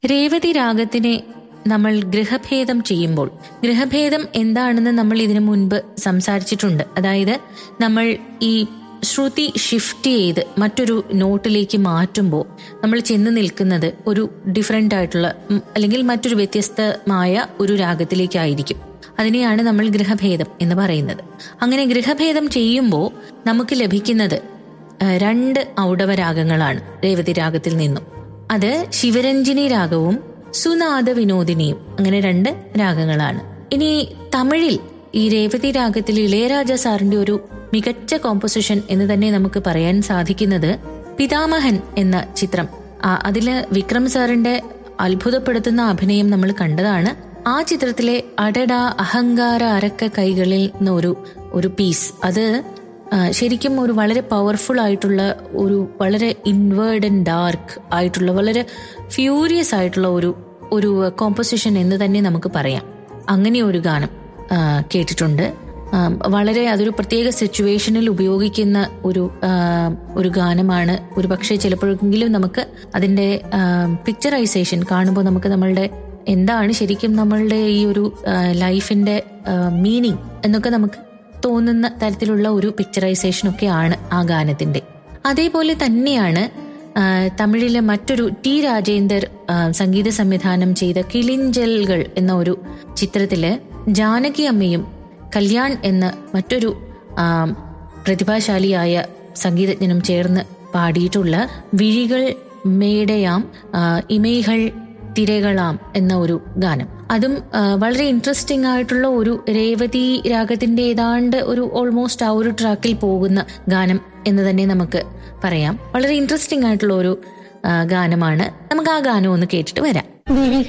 രേവതി രാഗത്തിനെ നമ്മൾ ഗൃഹഭേദം ചെയ്യുമ്പോൾ ഗൃഹഭേദം എന്താണെന്ന് നമ്മൾ ഇതിനു മുൻപ് സംസാരിച്ചിട്ടുണ്ട് അതായത് നമ്മൾ ഈ ശ്രുതി ഷിഫ്റ്റ് ചെയ്ത് മറ്റൊരു നോട്ടിലേക്ക് മാറ്റുമ്പോൾ നമ്മൾ ചെന്ന് നിൽക്കുന്നത് ഒരു ഡിഫറെൻ്റ് ആയിട്ടുള്ള ഉം, അല്ലെങ്കിൽ മറ്റൊരു വ്യത്യസ്തമായ ഒരു രാഗത്തിലേക്കായിരിക്കും അതിനെയാണ് നമ്മൾ ഗൃഹഭേദം എന്ന് പറയുന്നത് അങ്ങനെ ഗൃഹഭേദം ചെയ്യുമ്പോൾ നമുക്ക് ലഭിക്കുന്നത് ആ, രണ്ട് ഔഡവ രാഗങ്ങളാണ് രേവതി രാഗത്തിൽ നിന്നും അത് ശിവരഞ്ജിനി രാഗവും സുനാദ വിനോദിനിയും അങ്ങനെ രണ്ട് രാഗങ്ങളാണ് ഇനി തമിഴിൽ ഈ രേവതി രാഗത്തിൽ ഇളയരാജ സാറിന്റെ ഒരു മികച്ച കോമ്പോസിഷൻ എന്ന് തന്നെ നമുക്ക് പറയാൻ സാധിക്കുന്നത് പിതാമഹൻ എന്ന ചിത്രം ആ, അതില് വിക്രം സാറിന്റെ അത്ഭുതപ്പെടുത്തുന്ന അഭിനയം നമ്മൾ കണ്ടതാണ് ആ ചിത്രത്തിലെ അടട അഹങ്കാര അരക്ക കൈകളിൽ എന്ന ഒരു ഒരു പീസ് അത് ആ, ശരിക്കും ഒരു വളരെ പവർഫുൾ ആയിട്ടുള്ള ഒരു വളരെ ഇൻവേർഡ് ആൻഡ് ഡാർക്ക് ആയിട്ടുള്ള വളരെ ഫ്യൂരിയസ് ആയിട്ടുള്ള ഒരു ഒരു കോമ്പോസിഷൻ എന്ന് തന്നെ നമുക്ക് പറയാം അങ്ങനെ ഒരു ഗാനം ആ, കേട്ടിട്ടുണ്ട് ആ, വളരെ അതൊരു പ്രത്യേക സിറ്റുവേഷനിൽ ഉപയോഗിക്കുന്ന ഒരു ആ, ഒരു ഗാനമാണ് ഒരു പക്ഷേ ചിലപ്പോഴെങ്കിലും നമുക്ക് അതിന്റെ പിക്ചറൈസേഷൻ കാണുമ്പോൾ നമുക്ക് നമ്മളുടെ എന്താണ് ശരിക്കും നമ്മളുടെ ഈ ഒരു ലൈഫിന്റെ മീനിങ് എന്നൊക്കെ നമുക്ക് തോന്നുന്ന തരത്തിലുള്ള ഒരു പിക്ചറൈസേഷൻ ഒക്കെയാണ് ആ ഗാനത്തിന്റെ അതേപോലെ തന്നെയാണ് ആ, തമിഴിലെ മറ്റൊരു ടി രാജേന്ദർ ആ, സംഗീത സംവിധാനം ചെയ്ത കിളിഞ്ചൽകൾ എന്ന ഒരു ചിത്രത്തില് ജാനകി അമ്മയും കല്യാൺ എന്ന മറ്റൊരു ആ, പ്രതിഭാശാലിയായ സംഗീതജ്ഞനും ചേർന്ന് പാടിയിട്ടുള്ള വിഴികൾ മേടയാം ആ, ഇമൈകൾ തിരകളാം എന്ന ഒരു ഗാനം അതും ആ, വളരെ ഇൻട്രസ്റ്റിംഗ് ആയിട്ടുള്ള ഒരു രേവതി രാഗത്തിന്റെ ഏതാണ്ട് ഒരു ഓൾമോസ്റ്റ് ആ ഒരു ട്രാക്കിൽ പോകുന്ന ഗാനം എന്ന് തന്നെ നമുക്ക് പറയാം വളരെ ഇൻട്രസ്റ്റിംഗ് ആയിട്ടുള്ള ഒരു ആ, ഗാനമാണ് നമുക്ക് ആ ഗാനം ഒന്ന് കേട്ടിട്ട് വരാം വിഴികൾ